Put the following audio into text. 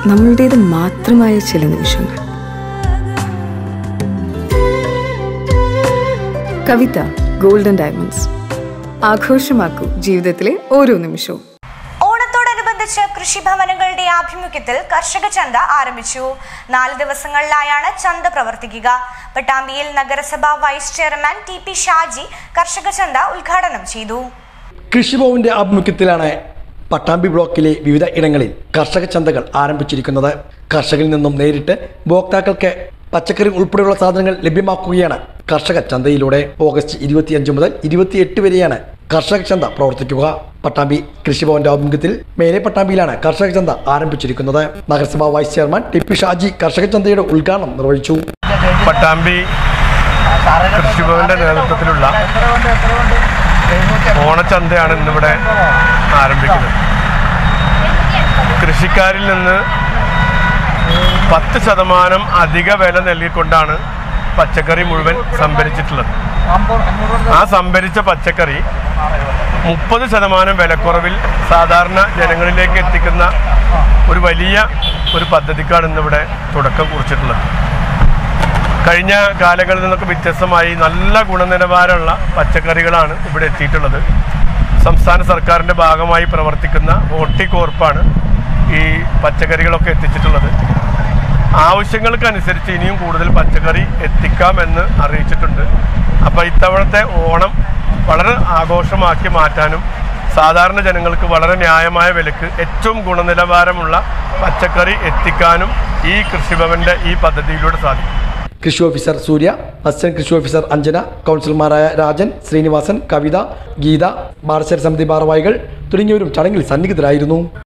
നമ്മളുടേത് മാത്രമായ ചില നിമിഷങ്ങൾ കവിത ഗോൾഡൻ ഡയമണ്ട്സ് ആഘോഷമാക്കൂ ജീവിതത്തിലെ ഓരോ നിമിഷവും ഓണത്തോടനുബന്ധിച്ച് കൃഷിഭവനങ്ങളുടെ ആഭിമുഖ്യത്തിൽ കർഷക ചന്ത ആരംഭിച്ചു നാല് ദിവസങ്ങളിലായാണ് ചന്ത പ്രവർത്തിക്കുക പട്ടാമ്പിയിൽ നഗരസഭ vice chairman T P Shaji കർഷക ചന്ത ഉദ്ഘാടനം ചെയ്തു കൃഷിഭവന്റെ ആഭിമുഖ്യത്തിലാണ് പട്ടാമ്പി ബ്ലോക്കിലെ വിവിധ ഇടങ്ങളിൽ കർഷക ചന്തകൾ ആരംഭിച്ചിരിക്കുന്നത് കർഷകരിൽ നിന്നും നേരിട്ട് ഉപഭോക്താക്കൾക്ക് പച്ചക്കറി ഉൾപ്പെടെയുള്ള സാധനങ്ങൾ ലഭ്യമാക്കുകയാണ് കർഷക ചന്തയിലൂടെ ഓഗസ്റ്റ് ഇരുപത്തിയഞ്ച് മുതൽ ഇരുപത്തിയെട്ട് വരെയാണ് കർഷക ചന്ത പ്രവർത്തിക്കുക പട്ടാമ്പി കൃഷിഭവന്റെ ആഭിമുഖ്യത്തിൽ മേലെ പട്ടാമ്പിയിലാണ് കർഷക ചന്ത ആരംഭിച്ചിരിക്കുന്നത് നഗരസഭാ vice chairman T P Shaji കർഷക ചന്തയുടെ ഉദ്ഘാടനം നിർവഹിച്ചു പട്ടാമ്പി കൃഷിഭവന്റെ നേതൃത്വത്തിലുള്ള ഓണച്ചന്തയാണ് ഇന്നിവിടെ ആരംഭിക്കുന്നത് കൃഷിക്കാരിൽ നിന്ന് പത്ത് ശതമാനം അധിക വില നൽകിക്കൊണ്ടാണ് പച്ചക്കറി മുഴുവൻ സംഭരിച്ചിട്ടുള്ളത് ആ സംഭരിച്ച പച്ചക്കറി മുപ്പത് ശതമാനം വിലക്കുറവിൽ സാധാരണ ജനങ്ങളിലേക്ക് എത്തിക്കുന്ന ഒരു വലിയ ഒരു പദ്ധതിക്കാണ് ഇന്നിവിടെ തുടക്കം കുറിച്ചിട്ടുള്ളത് കഴിഞ്ഞ കാലങ്ങളിൽ നിന്നൊക്കെ വ്യത്യസ്തമായി നല്ല ഗുണനിലവാരമുള്ള പച്ചക്കറികളാണ് ഇവിടെ എത്തിയിട്ടുള്ളത് സംസ്ഥാന സർക്കാരിൻ്റെ ഭാഗമായി പ്രവർത്തിക്കുന്ന ഹോർട്ടികോർപ്പാണ് ഈ പച്ചക്കറികളൊക്കെ എത്തിച്ചിട്ടുള്ളത് ആവശ്യങ്ങൾക്കനുസരിച്ച് ഇനിയും കൂടുതൽ പച്ചക്കറി എത്തിക്കാമെന്ന് അറിയിച്ചിട്ടുണ്ട് അപ്പോൾ ഇത്തവണത്തെ ഓണം വളരെ ആഘോഷമാക്കി മാറ്റാനും സാധാരണ ജനങ്ങൾക്ക് വളരെ ന്യായമായ വിലക്ക് ഏറ്റവും ഗുണനിലവാരമുള്ള പച്ചക്കറി എത്തിക്കാനും ഈ കൃഷിഭവന്റെ ഈ പദ്ധതിയിലൂടെ സാധിക്കും കൃഷി ഓഫീസർ സൂര്യ അസിസ്റ്റന്റ് കൃഷി ഓഫീസർ അഞ്ജന കൗൺസിലർമാരായ രാജൻ ശ്രീനിവാസൻ കവിത ഗീത ബാർശര സമിതി ഭാരവാഹികൾ തുടങ്ങിയവരും ചടങ്ങിൽ സന്നിഹിതരായിരുന്നു